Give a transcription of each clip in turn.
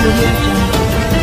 audio jungle.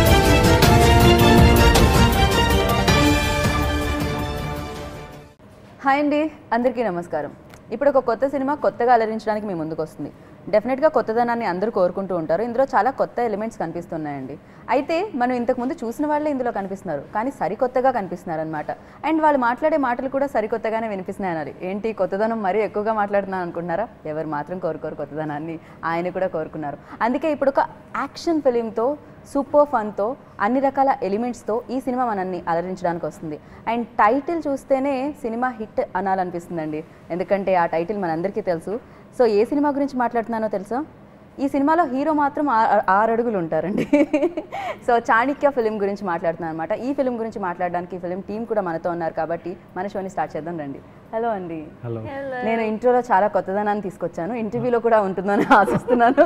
Hi అండి అందరికీ నమస్కారం ఇప్పుడు ఒక కొత్త సినిమా కొత్తగా అలరించడానికి మీ ముందుకు వస్తుంది డెఫినెట్గా కొత్తదనాన్ని అందరూ కోరుకుంటూ ఉంటారు ఇందులో చాలా కొత్త ఎలిమెంట్స్ కనిపిస్తున్నాయండి అయితే మనం ఇంతకుముందు చూసిన వాళ్ళే ఇందులో కనిపిస్తున్నారు కానీ సరికొత్తగా కనిపిస్తున్నారు అనమాట అండ్ వాళ్ళు మాట్లాడే మాటలు కూడా సరికొత్తగానే వినిపిస్తున్నాయి అన్నారు ఏంటి కొత్తదనం మరీ ఎక్కువగా మాట్లాడుతున్నాను అనుకుంటున్నారా ఎవరు మాత్రం కోరుకోరు కొత్తదనాన్ని ఆయన కూడా కోరుకున్నారు అందుకే ఇప్పుడు ఒక యాక్షన్ ఫిలింతో సూపర్ ఫన్తో అన్ని రకాల ఎలిమెంట్స్తో ఈ సినిమా మనల్ని అలరించడానికి వస్తుంది అండ్ టైటిల్ చూస్తేనే సినిమా హిట్ అనాలనిపిస్తుందండి ఎందుకంటే ఆ టైటిల్ మనందరికీ తెలుసు సో ఏ సినిమా గురించి మాట్లాడుతున్నానో తెలుసా ఈ సినిమాలో హీరో మాత్రం ఆ- ఆరు అడుగులు ఉంటారండి సో చాణిక్య ఫిలిం గురించి మాట్లాడుతున్నాను అనమాట ఈ ఫిలిం గురించి మాట్లాడడానికి ఈ ఫిలిం టీం కూడా మనతో ఉన్నారు కాబట్టి మన షోని స్టార్ట్ చేద్దాం రండి హలో అండి హలో నేను ఇంట్రోలో చాలా కొత్తదనాన్ని తీసుకొచ్చాను ఇంటర్వ్యూలో కూడా ఉంటుందని ఆశిస్తున్నాను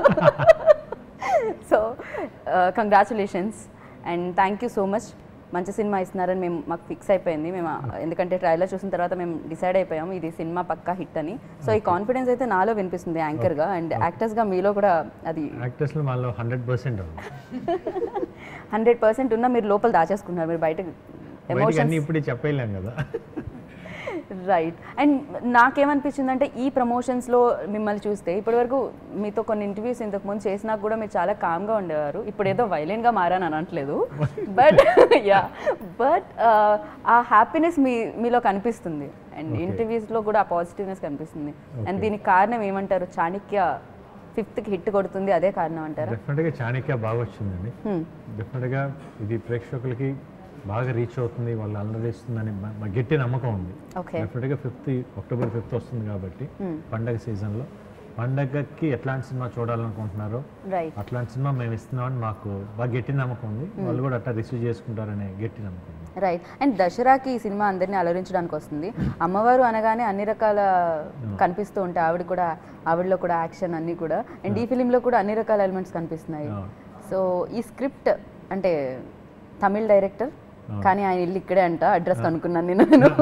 so congratulations and thank you so much మంచి సినిమా ఇస్తున్నారని మేము మాకు ఫిక్స్ అయిపోయింది మేము ఆ, ఎందుకంటే ట్రైలర్ చూసిన తర్వాత మేము డిసైడ్ అయిపోయాం ఇది సినిమా పక్కా హిట్ అని సో ఈ కాన్ఫిడెన్స్ అయితే నాలో వినిపిస్తుంది యాంకర్గా అండ్ యాక్టర్స్గా మీలో కూడా అది యాక్టర్స్లో మనలో హండ్రెడ్ పర్సెంట్ ఉంది హండ్రెడ్ పర్సెంట్ ఉన్నా మీరు లోపల దాచేసుకున్నారు మీరు బయట బయటికి ఎమోషన్స్ అన్ని ఇప్పుడే చెప్పలేం కదా రైట్ అండ్ నాకేమనిపించిందంటే ఈ ప్రమోషన్స్లో మిమ్మల్ని చూస్తే ఇప్పటివరకు మీతో కొన్ని ఇంటర్వ్యూస్ ఇంతకు ముందు చేసినా కూడా మీరు చాలా కామ్గా ఉండేవారు ఇప్పుడు ఏదో వైలెంట్గా మారాను అనట్లేదు బట్ యా బట్ ఆ హ్యాపీనెస్ మీ మీలో కనిపిస్తుంది అండ్ Okay. ఇంటర్వ్యూస్లో కూడా ఆ పాజిటివ్నెస్ కనిపిస్తుంది అండ్ Okay. దీనికి కారణం ఏమంటారు చాణక్య ఫిఫ్త్కి హిట్ కొడుతుంది అదే కారణం అంటారా డెఫినెట్గా చాణక్య బాగా వచ్చిందండి Hmm. డెఫినెట్గా ఇది ప్రేక్షకులకి బాగా రీచ్ అవుతుంది వాళ్ళు అలరిస్తుందని మా- మా గట్టి నమ్మకం ఉంది Okay. డెఫినెట్గా ఫిఫ్త్ అక్టోబర్ ఫిఫ్త్ వస్తుంది కాబట్టి Hmm. పండగ సీజన్లో పండగకి ఎట్లాంటి సినిమా చూడాలనుకుంటున్నారో రైట్ అట్లాంటి సినిమా మేము ఇస్తున్నామని మాకు బాగా గట్టి నమ్మకం ఉంది వాళ్ళు కూడా అట్లా రిసీవ్ చేసుకుంటారనే గట్టి నమ్మకం ఉంది రైట్ అండ్ దసరాకి ఈ సినిమా అందరినీ అలరించడానికి వస్తుంది అమ్మవారు అనగానే అన్ని రకాల కనిపిస్తూ ఉంటాయి ఆవిడ కూడా ఆవిడలో కూడా యాక్షన్ అన్నీ కూడా అండ్ ఈ ఫిలింలో కూడా అన్ని రకాల ఎలిమెంట్స్ కనిపిస్తున్నాయి అవును. సో ఈ స్క్రిప్ట్ అంటే తమిళ్ డైరెక్టర్ కానీ ఆయన ఇల్లు ఇక్కడే అంట అడ్రస్ కనుక్కున్నాను నేను నేను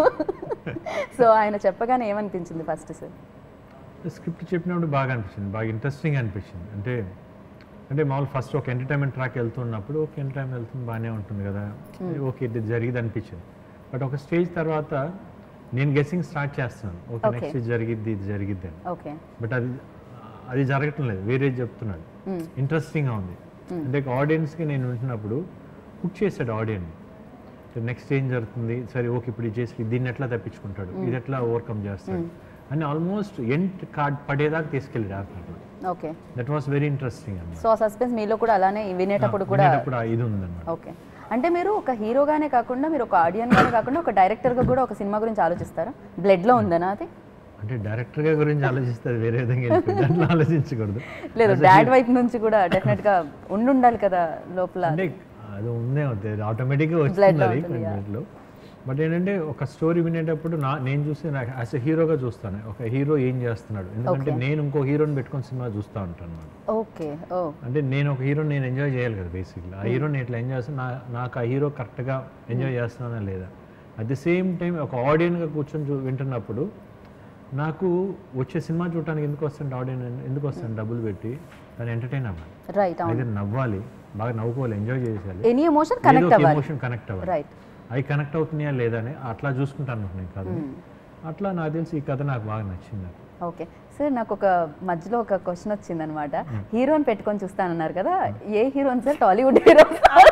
సో ఆయన చెప్పగానే ఏమనిపించింది ఫస్ట్ సార్ స్క్రిప్ట్ చెప్పినప్పుడు బాగా అనిపించింది బాగా ఇంట్రెస్టింగ్ అనిపించింది అంటే అంటే మామూలు ఫస్ట్ ఒక ఎంటర్టైన్మెంట్ ట్రాక్ వెళ్తున్నప్పుడు ఒక ఎంటర్టైన్మెంట్ వెళ్తుంది బాగానే ఉంటుంది కదా ఓకే ఇది జరిగింది అనిపించింది బట్ ఒక స్టేజ్ తర్వాత నేను గెస్సింగ్ స్టార్ట్ చేస్తున్నాను ఓకే Okay. నెక్స్ట్ ఇది జరిగిద్ది ఇది జరిగిద్ది అని ఓకే బట్ అది అది జరగటం లేదు వేరే చెప్తున్నాడు ఇంట్రెస్టింగ్గా ఉంది అంటే ఆడియన్స్కి నేను వింటున్నప్పుడు కుక్ చేశాడు ఆడియన్స్ నెక్స్ట్ ఏం జరుగుతుంది సరే ఓకే ఇప్పుడు ఇది చేసి దీన్ని ఎట్లా తప్పించుకుంటాడు ఇది ఎట్లా ఓవర్కమ్ చేస్తాడు అని ఆల్మోస్ట్ ఎండ్ కార్డ్ పడేదాకా తీసుకెళ్ళాడు ఆర్పాడు okay that was very interesting అన్నమాట సో సస్పెన్స్ మీలో కూడా అలానే వినేటప్పుడు కూడా వినేటప్పుడు ఆ ఇది ఉందన్నమాట ఓకే అంటే మీరు ఒక హీరోగానే కాకుండా మీరు ఒక ఆడియన్గానే కాకుండా ఒక డైరెక్టర్గా కూడా ఒక సినిమా గురించి ఆలోచిస్తారా బ్లడ్లో ఉందనా అది అంటే డైరెక్టర్ గా గురించి ఆలోచిస్తే అది వేరే విధంగా వెళ్ళిపోయింది. అట్లా ఆలోచించకూడదు లేదు డాడ్ వైపు నుంచి కూడా డెఫినెట్గా ఉండుండాలి కదా లోపల అంటే అది ఉందే అవుతుంది ఆటోమేటిక్గా Blood వచ్చింది లో అది ఉంటుంది, yeah. బ్లడ్లో బట్ ఏంటంటే ఒక స్టోరీ వినేటప్పుడు నా నేను చూసి నాకు యాజ్ ఎ హీరోగా చూస్తాను ఒక హీరో ఏం చేస్తున్నాడు ఎందుకంటే Okay. నేను ఇంకో హీరోని పెట్టుకొని సినిమా చూస్తూ ఉంటాను అన్నమాట ఓకే ఓ అంటే నేను ఒక హీరోని నేను ఎంజాయ్ చేయాలి కదా బేసిక్లీ ఆ హీరోని ఎట్లా ఎంజాయ్ చేస్తాను నా నాకు ఆ హీరో కరెక్ట్గా ఎంజాయ్ చేస్తున్నానా లేదా అట్ ది సేమ్ టైం ఒక ఆడియన్గా కూర్చొని చూ వింటున్నప్పుడు నాకు వచ్చే సినిమా చూడటానికి ఎందుకు వస్తాను ఆడియన్ ఎందుకు వస్తాను డబ్బులు పెట్టి దాన్ని ఎంటర్టైన్ అవ్వాలి రైట్ అవును అయితే నవ్వాలి బాగా నవ్వుకోవాలి ఎంజాయ్ చేసేయాలి ఎనీ ఎమోషన్ కనెక్ట్ అవ్వాలి ఎమోషన్ కనెక్ట్ అవ్వాలి రైట్ అవి కనెక్ట్ అవుతున్నాయా లేదా అని అట్లా చూసుకుంటాను నేను కథ అట్లా నాకు తెలిసి ఈ కథ నాకు బాగా నచ్చింది నాకు ఓకే సార్ నాకు ఒక మధ్యలో ఒక క్వశ్చన్ వచ్చిందనమాట హీరోని పెట్టుకొని చూస్తానన్నారు కదా ఏ హీరోని సార్ టాలీవుడ్ హీరో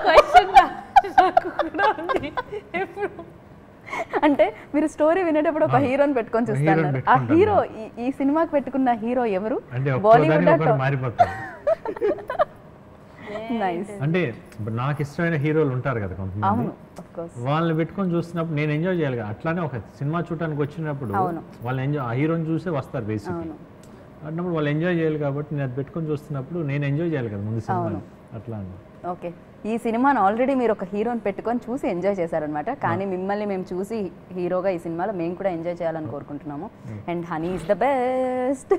అంటే మీరు స్టోరీ వినేటప్పుడు ఒక హీరోని పెట్టుకొని ఒక చూస్తాను హీరోని ఆ పెట్టుకుంటాను. హీరో ఈ- ఈ సినిమాకి పెట్టుకున్న హీరో ఎవరు అంటే బాలీవుడ్ ఒక్కోదాని ఒకరు మారిపోతారు నైస్ అంటే ఇప్పుడు నాకు ఇష్టమైన హీరోలు ఉంటారు కదా కొంతమంది అవును ఆఫ్ కోర్స్ వాళ్ళని పెట్టుకొని చూస్తున్నప్పుడు నేను ఎంజాయ్ చేయాలి కదా అట్లానే ఒక సినిమా చూడటానికి వచ్చినప్పుడు అవును. వాళ్ళు ఎంజాయ్ ఆ హీరోని చూసే వస్తారు బేసిక్ అవును అన్నప్పుడు వాళ్ళు ఎంజాయ్ చేయాలి కాబట్టి నేను అది పెట్టుకొని చూస్తున్నప్పుడు నేను ఎంజాయ్ చేయాలి కదా ముందు సినిమా అట్లా అన్నమాట ఓకే ఈ సినిమాను ఆల్రెడీ మీరు ఒక హీరోని పెట్టుకొని చూసి ఎంజాయ్ చేశారనమాట కానీ మిమ్మల్ని మేము చూసి హీరోగా ఈ సినిమాలో మేము కూడా ఎంజాయ్ చేయాలని కోరుకుంటున్నాము and honey is the best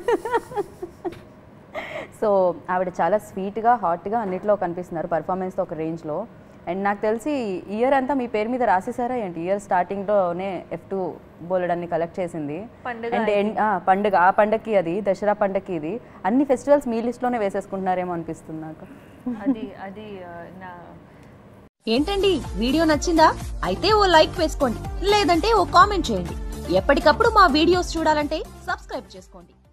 so ఆవిడ చాలా స్వీట్గా హాట్గా అన్నిట్లో కనిపిస్తున్నారు పర్ఫార్మెన్స్తో ఒక రేంజ్లో అండ్ నాకు తెలిసి ఇయర్ అంతా మీ పేరు మీద రాసేసారా ఏంటి ఇయర్ స్టార్టింగ్లోనే ఎఫ్ టూ బోలెడన్ని కలెక్ట్ చేసింది పండుగ అండ్ ఎండ్ ఆ, పండుగ ఆ పండగకి అది దసరా పండగకి ఇది అన్ని ఫెస్టివల్స్ మీ లిస్ట్లోనే వేసేసుకుంటున్నారేమో అనిపిస్తుంది నాకు అది అది ఆ, నా ఏంటండి వీడియో నచ్చిందా అయితే ఓ లైక్ వేసుకోండి లేదంటే ఓ కామెంట్ చేయండి ఎప్పటికప్పుడు మా వీడియోస్ చూడాలంటే సబ్స్క్రైబ్ చేసుకోండి